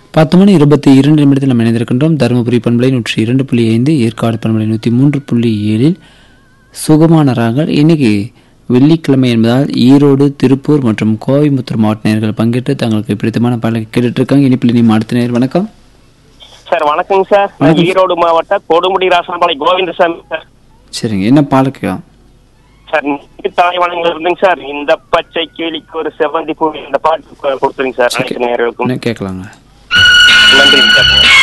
பத்து மணி இருபத்தி இரண்டு நிமிடத்தில் நம்ம இணைந்திருக்கின்றோம் தருமபுரி பண்பலை நூற்றி இரண்டு புள்ளி ஐந்து ஏற்காடு பண்பலை நூற்றி மூன்று புள்ளி ஏழில் சுகமான ராகங்கள் இன்னைக்கு வெள்ளிக்கிழமை என்பதால் ஈரோடு திருப்பூர் மற்றும் கோயம்புத்தூர் மாவட்ட நேயர்கள் பங்கேற்று தங்களுக்கு பிடித்தமான பாடலை கேட்டுட்டு இருக்காங்க இனிப்பில் நீ அடுத்த நேர் வணக்கம் சார் வணக்கங்க சார் நான் ஈரோடு மாவட்ட கொடுமுடி ராசனபாளை கோவிந்தசாமி சார் சரிங்க என்ன பாடலுக்கு சார் நீங்க தாய்வானங்கள் இருந்துங்க சார் இந்த பச்சை கிளிக்கு ஒரு செவந்தி பூ இந்த பாட்டு கொ- கொடுத்துருங்க சார் அனைத்து நேயர்களுக்கும் என்ன கேட்கலாங்க நன்றிங்க சார்